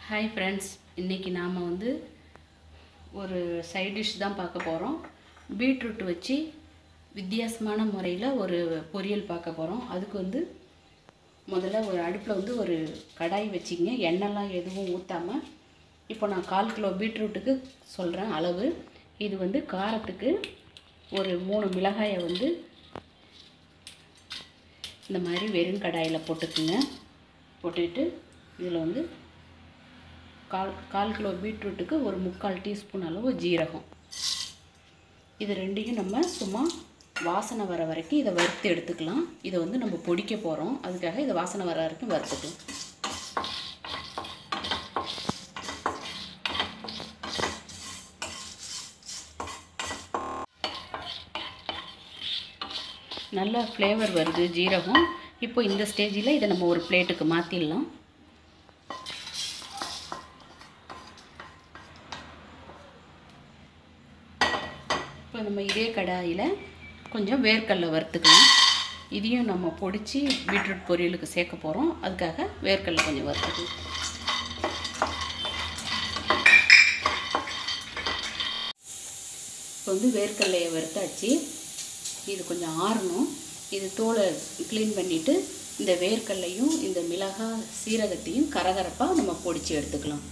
hi friends இன்றைக்கி நாம் வந்து ஒரு சைட் டிஷ் தான் பார்க்க போகிறோம் பீட்ரூட் வச்சு வித்தியாசமான முறையில் ஒரு பொரியல் பார்க்க போகிறோம் அதுக்கு வந்து முதல்ல ஒரு அடுப்பில் வந்து ஒரு கடாய் வச்சுக்கிங்க எண்ணெய்லாம் எதுவும் ஊற்றாமல் இப்போ நான் கால் கிலோ பீட்ரூட்டுக்கு சொல்கிறேன் அளவு இது வந்து காரத்துக்கு ஒரு மூணு மிளகாயை வந்து இந்த மாதிரி வெறும் கடாயில் போட்டுக்குங்க போட்டுக்கிட்டு இதில் வந்து கால் கால் கிலோ பீட்ரூட்டுக்கு ஒரு முக்கால் டீஸ்பூன் அளவு ஜீரகம் இது ரெண்டையும் நம்ம சும்மா வாசனை வர வரைக்கும் இதை வறுத்து எடுத்துக்கலாம் இதை வந்து நம்ம பொடிக்க போகிறோம் அதுக்காக இதை வாசனை வர வரைக்கும் வறுத்துக்கலாம் நல்ல ஃப்ளேவர் வருது ஜீரகம் இப்போ இந்த ஸ்டேஜில் இதை நம்ம ஒரு பிளேட்டுக்கு மாற்றிடலாம் இப்போ நம்ம இதே கடாயில் கொஞ்சம் வேர்க்கடலை வறுத்துக்கலாம் இதையும் நம்ம பொடிச்சு பீட்ரூட் பொரியலுக்கு சேர்க்க போகிறோம் அதுக்காக வேர்க்கடலை கொஞ்சம் வறுத்துக்கலாம் இப்போ வந்து வேர்க்கடலையை வறுத்தாச்சு இது கொஞ்சம் ஆறணும் இது தோலை க்ளீன் பண்ணிவிட்டு இந்த வேர்க்கடலையும் இந்த மிளகாய் சீரகத்தையும் கரகரப்பாக நம்ம பொடிச்சு எடுத்துக்கலாம்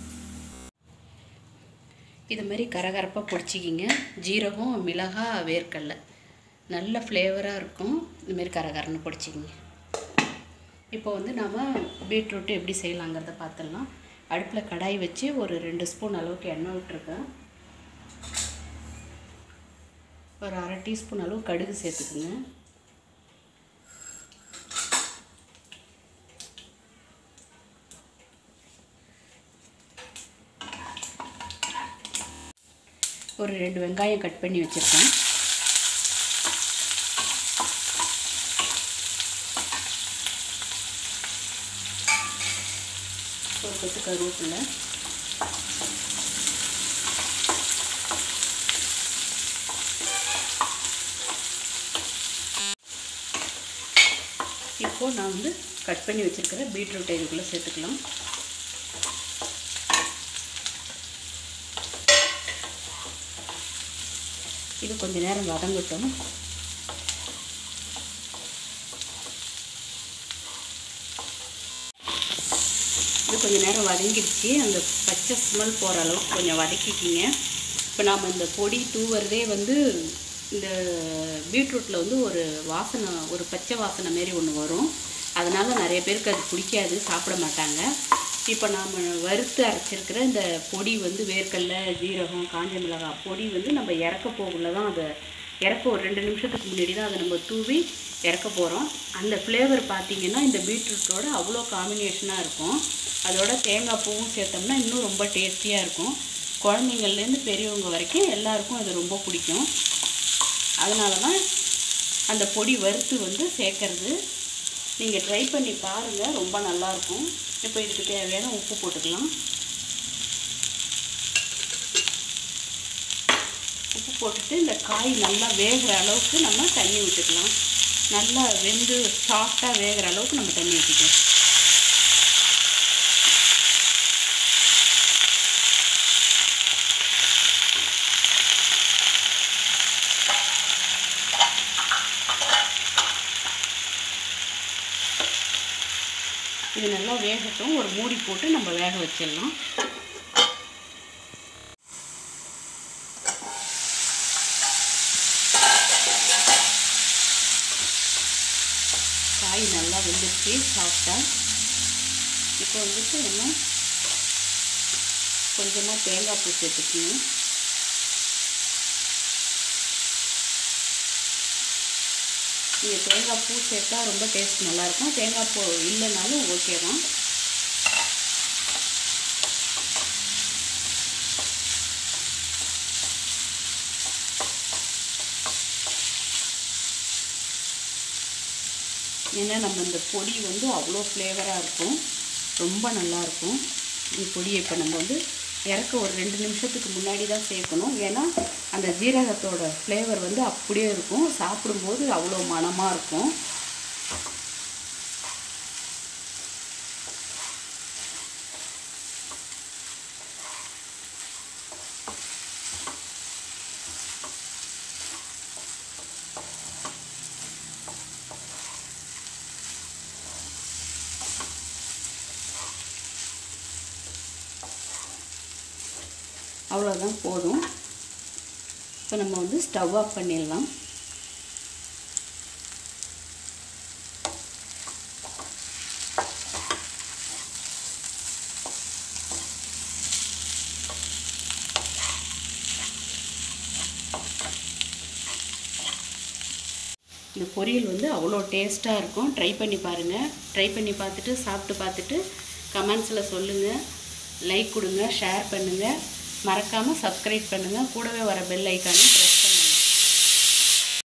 இது மாதிரி கரகரப்பாக பொடிச்சிக்கிங்க ஜீரகம் மிளகாய் வேர்க்கடலை நல்ல ஃப்ளேவராக இருக்கும் இதுமாரி கரகரன்னு பொடிச்சிக்கிங்க இப்போ வந்து நாம் பீட்ரூட்டு எப்படி செய்யலாங்கிறத பார்த்துடலாம் அடுப்பில் கடாய் வச்சு ஒரு ரெண்டு ஸ்பூன் அளவுக்கு எண்ணெய் விட்ருக்கேன் ஒரு அரை டீஸ்பூன் அளவு கடுகு சேர்த்துக்குங்க ஒரு ரெண்டு வெங்காயம் கட் பண்ணி வச்சுருக்கேன் ஒரு கொத்து கருவேப்பில்லை இப்போது நான் வந்து கட் பண்ணி வச்சுருக்கிற பீட்ரூட்டை இதுக்குள்ளே சேர்த்துக்கலாம் இது கொஞ்ச நேரம் வதங்கட்டும் இது கொஞ்சம் நேரம் வதங்கிடுச்சு அந்த பச்சை ஸ்மெல் போகிற அளவுக்கு கொஞ்சம் வதக்கிக்கிங்க இப்போ நாம் இந்த பொடி தூவுறதே வந்து இந்த பீட்ரூட்டில் வந்து ஒரு வாசனை ஒரு பச்சை வாசனை மாரி ஒன்று வரும் அதனால் நிறைய பேருக்கு அது பிடிக்காது சாப்பிட மாட்டாங்க இப்போ நாம் வறுத்து அரைச்சிருக்கிற இந்த பொடி வந்து வேர்க்கடலை ஜீரகம் காஞ்ச மிளகாய் பொடி வந்து நம்ம இறக்க போகல தான் அதை இறக்க ஒரு ரெண்டு நிமிஷத்துக்கு முன்னாடி தான் அதை நம்ம தூவி இறக்க போகிறோம் அந்த ஃப்ளேவர் பார்த்திங்கன்னா இந்த பீட்ரூட்டோட அவ்வளோ காம்பினேஷனாக இருக்கும் அதோட தேங்காய் பூவும் சேர்த்தோம்னா இன்னும் ரொம்ப டேஸ்டியாக இருக்கும் குழந்தைங்கள்லேருந்து பெரியவங்க வரைக்கும் எல்லாருக்கும் அது ரொம்ப பிடிக்கும் அதனால தான் அந்த பொடி வறுத்து வந்து சேர்க்கறது நீங்கள் ட்ரை பண்ணி பாருங்கள் ரொம்ப நல்லாயிருக்கும் இப்போ இதுக்கு தேவையான உப்பு போட்டுக்கலாம் உப்பு போட்டுட்டு இந்த காய் நல்லா வேகிற அளவுக்கு நம்ம தண்ணி விட்டுக்கலாம் நல்லா வெந்து சாஃப்டாக வேகிற அளவுக்கு நம்ம தண்ணி ஊற்றிக்கலாம் இது நல்லா வேகட்டும் ஒரு மூடி போட்டு நம்ம வேக வச்சிடலாம் காய் நல்லா வெந்துருச்சு சாஃப்டாக இப்போ வந்துட்டு நம்ம கொஞ்சமாக தேங்காய் பூ சேர்த்துக்கணும் நீங்கள் தேங்காய் பூ சேர்த்தா ரொம்ப டேஸ்ட் நல்லாயிருக்கும் தேங்காய் பூ இல்லைனாலும் ஓகே தான் ஏன்னா நம்ம இந்த பொடி வந்து அவ்வளோ ஃப்ளேவராக இருக்கும் ரொம்ப நல்லாயிருக்கும் இந்த பொடியை இப்போ நம்ம வந்து இறக்க ஒரு ரெண்டு நிமிஷத்துக்கு முன்னாடி தான் சேர்க்கணும் ஏன்னா அந்த ஜீரகத்தோட ஃப்ளேவர் வந்து அப்படியே இருக்கும் சாப்பிடும்போது அவ்வளோ மணமாக இருக்கும் அவ்வளோதான் போதும் இப்போ நம்ம வந்து ஸ்டவ் ஆஃப் பண்ணிடலாம் இந்த பொரியல் வந்து அவ்வளோ டேஸ்ட்டாக இருக்கும் ட்ரை பண்ணி பாருங்கள் ட்ரை பண்ணி பார்த்துட்டு சாப்பிட்டு பார்த்துட்டு கமெண்ட்ஸில் சொல்லுங்கள் லைக் கொடுங்க ஷேர் பண்ணுங்கள் மறக்காமல் சப்ஸ்கிரைப் பண்ணுங்கள் கூடவே வர பெல் ஐக்கானையும்